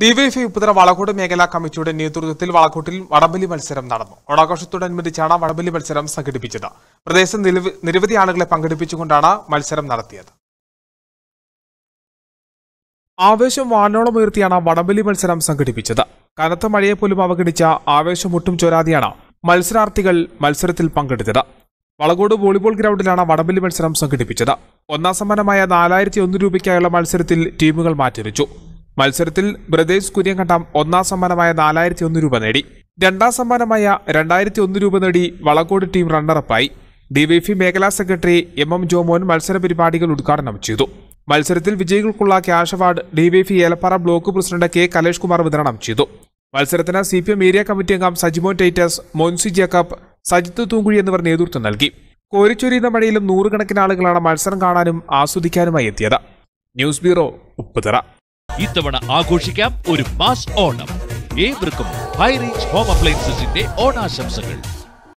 DYFI Upputhara വളക്കോട് മേഖലാ കമ്മിറ്റിയുടെ നേതൃത്വത്തിൽ വളക്കോട്ടിൽ വടംവലി മത്സരം നടന്നു ഓണാഘോഷത്തോടനുബന്ധിച്ചാണ് വടംവലി മത്സരം സംഘടിപ്പിച്ചത് പ്രദേശത്ത് നിലവ്- നിരവധി ആളുകളെ പങ്കെടുപ്പിച്ചുകൊണ്ടാണ് മത്സരം നടത്തിയത് ആവേശം വാനോളം ഉയർത്തിയാണ് വടംവലി മത്സരം സംഘടിപ്പിച്ചത് കനത്ത മഴയെ പോലും അവഗണിച്ച ആവേശം ഒട്ടും ചോരാതെയാണ് മത്സരാർത്ഥികൾ മത്സരത്തിൽ പങ്കെടുത്തത് വളകോട് വോളിബോൾ ഗ്രൗണ്ടിലാണ് വടംവലി മത്സരം സംഘടിപ്പിച്ചത് ഒന്നാം സമ്മാനമായ നാലായിരത്തി ഒന്ന് രൂപയ്ക്കായുള്ള മത്സരത്തിൽ ടീമുകൾ മാറ്റിവെച്ചു മത്സരത്തിൽ ബ്രദേഴ്സ് കുര്യങ്കണ്ടം ഒന്നാം സമ്മാനമായ നാലായിരത്തി ഒന്ന് രൂപ നേടി രണ്ടാം സമ്മാനമായ രണ്ടായിരത്തി ഒന്ന് രൂപ നേടി വളകോട് ടീം റണ്ണറപ്പായി ഡിവൈഫി മേഖലാ സെക്രട്ടറി എം എം ജോമോൻ മത്സര പരിപാടികൾ ഉദ്ഘാടനം ചെയ്തു മത്സരത്തിൽ വിജയികൾക്കുള്ള cash award DYFI Elappara block president K Kalesh Kumar വിതരണം ചെയ്തു മത്സരത്തിന് C P M area committee അംഗം സജിമോൻ ടൈറ്റസ് മോൻസി ജേക്കബ് സജിത്ത് തൂങ്കുഴി എന്നിവർ നേതൃത്വം നൽകി കോരിച്ചൊരിയുന്ന മഴയിലും നൂറുകണക്കിന് ആളുകളാണ് മത്സരം കാണാനും ആസ്വദിക്കാനുമായി എത്തിയത് ന്യൂസ് ബ്യൂറോ ഉപ്പുതറ ഇത്തവണ ആഘോഷിക്കാം ഒരു മാസ് ഓണം ഏവർക്കും ഹൈറേഞ്ച് ഹോം അപ്ലയൻസസിന്റെ ഓണാശംസകൾ